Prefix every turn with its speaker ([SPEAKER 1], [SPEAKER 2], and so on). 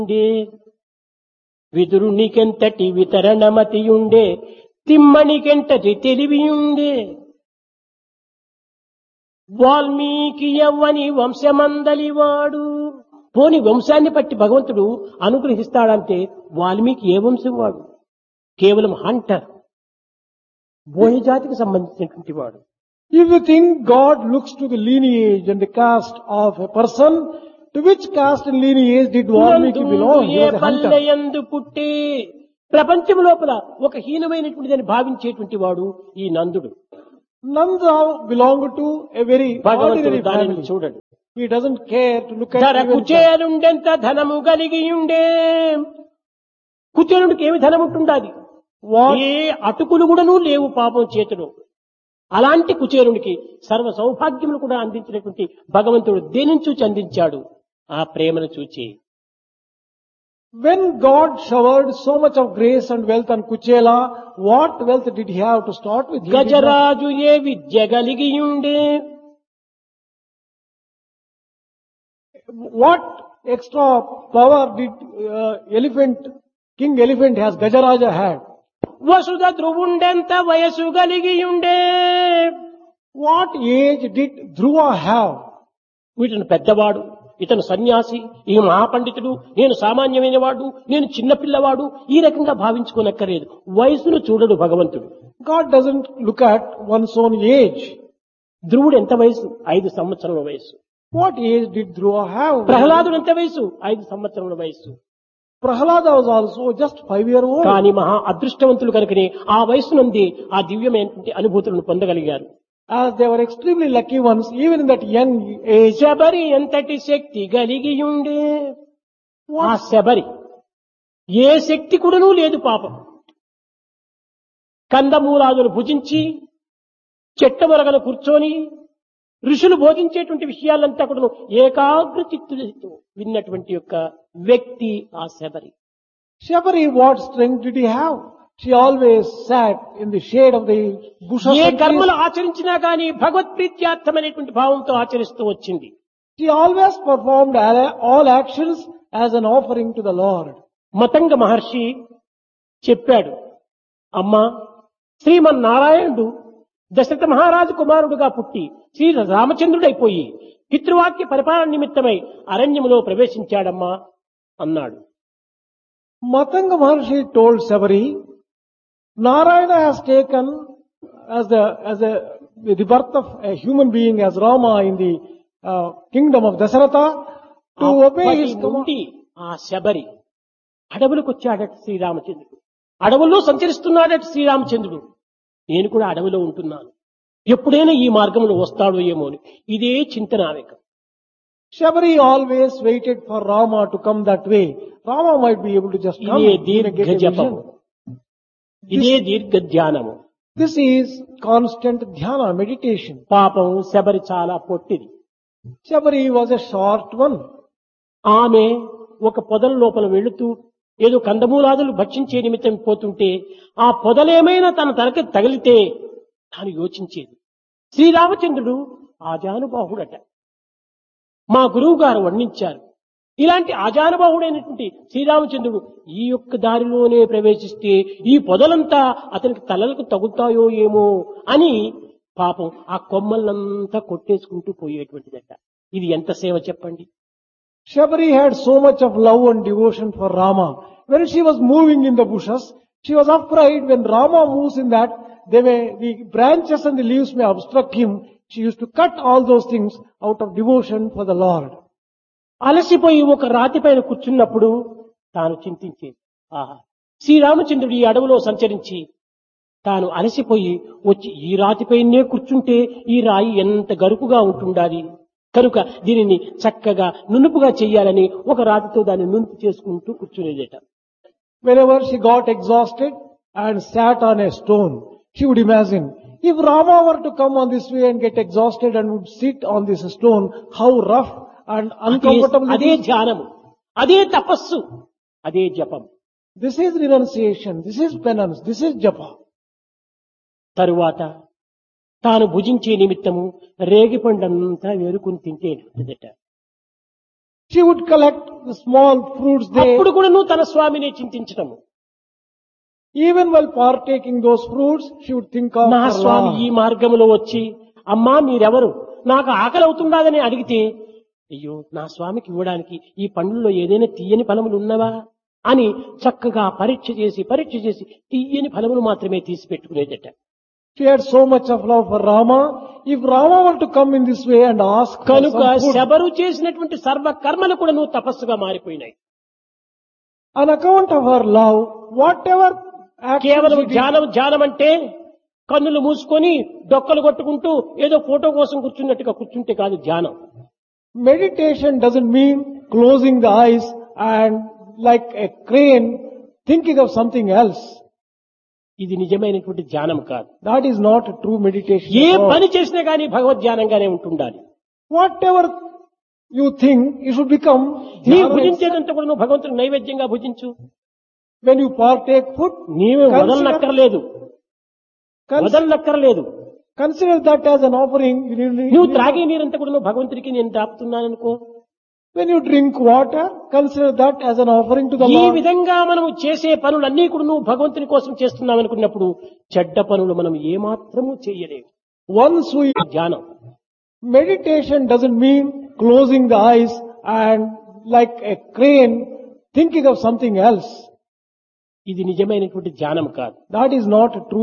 [SPEAKER 1] ఉండే విదురునికెంతటి వితరణమతియుండే తిమ్మనికెంతటి తెలివియుండే వాల్మీకి యవ్వని వంశమందలివాడు పోని వంశాన్ని బట్టి భగవంతుడు అనుగ్రహిస్తాడంటే వాల్మీకి ఏ వంశం వాడు కేవలం హంటర్ బోయ జాతికి సంబంధించినటువంటి వాడు
[SPEAKER 2] If you think God looks to the lineage and the caste of a person, to which caste and lineage did Valmiki belong? He
[SPEAKER 1] A
[SPEAKER 2] was a hunter.
[SPEAKER 1] పల్లెయందు పుట్టి ప్రపంచం లోపల ఒక హీనమైనటువంటిదని భావించేటువంటి వాడు ఈ నందుడు
[SPEAKER 2] Nanda belonged to a very
[SPEAKER 1] భగవంతుడు
[SPEAKER 2] ordinary
[SPEAKER 1] దానిని
[SPEAKER 2] family.
[SPEAKER 1] చూడడు
[SPEAKER 2] He doesn't care to look at
[SPEAKER 1] ధరకు
[SPEAKER 2] even
[SPEAKER 1] చేరుండెంత ధనము కలిగి ఉండే కుచేరుడికి ఏమి ధనం ఉంటుండాది
[SPEAKER 2] what
[SPEAKER 1] ఏ అటుకులు కూడాను లేవు పాపం చేతిలో అలాంటి కుచేరునికి సర్వ సౌభాగ్యములు కూడా అందించినటువంటి భగవంతుడు దేనిని చూచి అందించాడు ఆ ప్రేమను చూచి
[SPEAKER 2] When God showered so much of grace and wealth on Kuchela, what wealth did he have to start with? He did not-
[SPEAKER 1] గజరాజు ఏ విద్య కలిగి ఉండే
[SPEAKER 2] What extra power did uh, elephant, King Elephant has, Gajaraja had?
[SPEAKER 1] వసుధ ధ్రువుండెంత వయసు కలిగి ఉండే
[SPEAKER 2] What age did Dhruva have?
[SPEAKER 1] వీటిని పెద్దవాడు ఇతను సన్యాసి ఈ మహాపండితుడు నేను సామాన్యమైన వాడు నేను చిన్నపిల్లవాడు ఈ రకంగా భావించుకోనక్కర్లేదు వయసును చూడడు భగవంతుడు
[SPEAKER 2] God doesn't look at one's own age.
[SPEAKER 1] ధ్రువుడు ఎంత వయసు ఐదు సంవత్సరముల వయసు
[SPEAKER 2] What age did Dhruva have?
[SPEAKER 1] ప్రహ్లాదుడు ఎంత వయసు ఐదు సంవత్సరముల వయసు
[SPEAKER 2] Prahalada was also just five year old.
[SPEAKER 1] కానీ మహా అదృష్టవంతులు కనుకనే ఆ వయసు నుండి ఆ దివ్యమైనటువంటి అనుభూతులను పొందగలిగారు
[SPEAKER 2] As they were extremely lucky ones, even in that young age,
[SPEAKER 1] Sabari ఎంతటి శక్తి కలిగి ఉండే ఆ శబరి ఏ శక్తి కూడాను లేదు పాపం కందమూలాదులు భుజించి చెట్ట మొరగలు కూర్చొని ఋషులు బోధించేటువంటి విషయాలంతా కూడా ఏకాగ్ర చిత్తులతో విన్నటువంటి యొక్క వ్యక్తి ఆ Sabari
[SPEAKER 2] Shabari, what strength did he have? She always sat in the shade of the bushes.
[SPEAKER 1] A
[SPEAKER 2] and trees.
[SPEAKER 1] కర్మలు ఆచరించినా గాని భగవత్ప్రీత్యార్థమైనటువంటి భావంతో ఆచరిస్తూ వచ్చింది
[SPEAKER 2] She always performed all- all actions as an offering to the Lord.
[SPEAKER 1] Matanga మహర్షి చెప్పాడు అమ్మా శ్రీమన్నారాయణుడు దశరథ మహారాజు కుమారుడుగా పుట్టి శ్రీ రామచంద్రుడైపోయి పితృవాక్య పరిపాలన నిమిత్తమై అరణ్యములో ప్రవేశించాడమ్మా అన్నాడు
[SPEAKER 2] Matanga Maharshi told Sabari, Narayana has taken as the, as a, the birth of a human being as Rama in the uh, kingdom of Dasaratha to obey
[SPEAKER 1] అప్పటి
[SPEAKER 2] his command.
[SPEAKER 1] నుండి ఆ శబరి అడవులకు వచ్చాడట శ్రీరామచంద్రుడు అడవుల్లో సంచరిస్తున్నాడట శ్రీరామచంద్రుడు నేను కూడా అడవిలో ఉంటున్నాను ఎప్పుడైనా ఈ మార్గంలో వస్తాడో ఏమో అని ఇదే చింతన ఆమెకు
[SPEAKER 2] Shabari always waited for Rama to come that way. Rama might be able to just come
[SPEAKER 1] ఇదే
[SPEAKER 2] and
[SPEAKER 1] దీర్ఘ
[SPEAKER 2] get a
[SPEAKER 1] జపము
[SPEAKER 2] vision.
[SPEAKER 1] ఇదే దీర్ఘ ధ్యానము
[SPEAKER 2] This is constant dhyana, meditation.
[SPEAKER 1] పాపం శబరి చాలా పొట్టిది
[SPEAKER 2] Shabari was a short one.
[SPEAKER 1] ఆమె ఒక పొదల లోపల వెళుతూ ఏదో కందమూలాదులు భక్షించే నిమిత్తం పోతుంటే ఆ పొదలేమైనా తన తనకి తగిలితే తాను యోచించేది శ్రీరామచంద్రుడు ఆజానుబాహుడట మా గురువు గారు వర్ణించారు ఇలాంటి ఆజానుబాహుడైనటువంటి శ్రీరామచంద్రుడు ఈ యొక్క దారిలోనే ప్రవేశిస్తే ఈ పొదలంతా అతనికి తలలకు తగులుతాయో ఏమో అని పాపం ఆ కొమ్మలంతా కొట్టేసుకుంటూ పోయేటువంటిదట ఇది ఎంత సేవ చెప్పండి
[SPEAKER 2] Shabari had so much of love and devotion for Rama. When she was moving in the bushes, she was afraid when Rama moves in that, they may, the branches and the leaves may obstruct him. She used to cut all those things out of devotion for the Lord.
[SPEAKER 1] అలసిపోయి ఒక రాతి పైన కూర్చున్నప్పుడు తాను చింతించేది ఆహా శ్రీరామచంద్రుడు ఈ అడవిలో సంచరించి తాను అలసిపోయి వచ్చి ఈ రాతిపైనే కూర్చుంటే ఈ రాయి ఎంత గరుకుగా ఉంటుండాలి కనుక దీనిని చక్కగా నునుపుగా చెయ్యాలని ఒక రాతితో దాన్ని నునుపు చేసుకుంటూ కూర్చునేదట
[SPEAKER 2] Whenever she got exhausted and sat on a stone, she would imagine, if Rama were to come on this way and get exhausted and would sit on this stone, how rough and
[SPEAKER 1] అదే-
[SPEAKER 2] uncomfortable it
[SPEAKER 1] అదే
[SPEAKER 2] is.
[SPEAKER 1] ధ్యానము అదే తపస్సు అదే జపం
[SPEAKER 2] This is renunciation, this is penance, this is japa.
[SPEAKER 1] తరువాత తాను భుజించే నిమిత్తము రేగిపండంతా వేరుకుని తింటేటదట
[SPEAKER 2] She would collect the small fruits there.
[SPEAKER 1] అప్పుడు కూడా నువ్వు తన స్వామిని చింతించటము
[SPEAKER 2] Even while partaking those fruits, she would think of
[SPEAKER 1] నా
[SPEAKER 2] her
[SPEAKER 1] స్వామి ఈ
[SPEAKER 2] Lord.
[SPEAKER 1] మార్గంలో వచ్చి అమ్మా మీరెవరు నాకు ఆకలి అవుతుండదని అడిగితే అయ్యో నా స్వామికి ఇవ్వడానికి ఈ పండ్లలో ఏదైనా తీయని ఫలములు ఉన్నవా అని చక్కగా పరీక్ష చేసి పరీక్ష చేసి తీయని ఫలములు మాత్రమే తీసి పెట్టుకునేదట
[SPEAKER 2] She had so much of love for Rama. If Rama were to come in this way and ask for
[SPEAKER 1] కనుక
[SPEAKER 2] some food,
[SPEAKER 1] శబరు చేసినటువంటి సర్వ కర్మలు కూడా నువ్వు తపస్సుగా మారిపోయినాయి
[SPEAKER 2] on account of her love, whatever action
[SPEAKER 1] కేవలం
[SPEAKER 2] she did,
[SPEAKER 1] ధ్యానం ధ్యానం అంటే కన్నులు మూసుకొని డొక్కలు కొట్టుకుంటూ ఏదో ఫోటో కోసం కూర్చున్నట్టుగా కూర్చుంటే కాదు ధ్యానం
[SPEAKER 2] meditation doesn't mean closing the eyes and like a crane thinking of something else.
[SPEAKER 1] ఇది నిజమైనటువంటి ధ్యానం కాదు
[SPEAKER 2] That is not a true meditation.
[SPEAKER 1] A
[SPEAKER 2] at all.
[SPEAKER 1] పని చేసినా కానీ భగవద్ ధ్యానంగానే ఉంటుండాలి
[SPEAKER 2] Whatever you think, you should become
[SPEAKER 1] నీ
[SPEAKER 2] dhyana.
[SPEAKER 1] భుజించేదంతా కూడా నువ్వు భగవంతుని నైవేద్యంగా భుజించు
[SPEAKER 2] When you partake food,
[SPEAKER 1] నీవే
[SPEAKER 2] Consider-
[SPEAKER 1] వదలనక్కర్లేదు
[SPEAKER 2] cons-
[SPEAKER 1] వదలనక్కర్లేదు
[SPEAKER 2] consider that as an offering. You need-
[SPEAKER 1] నువ్వు త్రాగే నీరంతా కూడా నువ్వు భగవంతుడికి నేను దాపుతున్నాననుకో
[SPEAKER 2] When you drink water, consider that as an offering to the
[SPEAKER 1] ఈ
[SPEAKER 2] Lord.
[SPEAKER 1] విధంగా మనము చేసే పనులన్నీ కూడా నువ్వు భగవంతుని కోసం చేస్తున్నావు అనుకున్నప్పుడు చెడ్డ పనులు మనం ఏమాత్రము చేయలేము
[SPEAKER 2] Once we
[SPEAKER 1] ధ్యానం
[SPEAKER 2] meditation doesn't mean closing the eyes and like a crane thinking of something else.
[SPEAKER 1] ఇది నిజమైనటువంటి ధ్యానం కాదు
[SPEAKER 2] That is not a true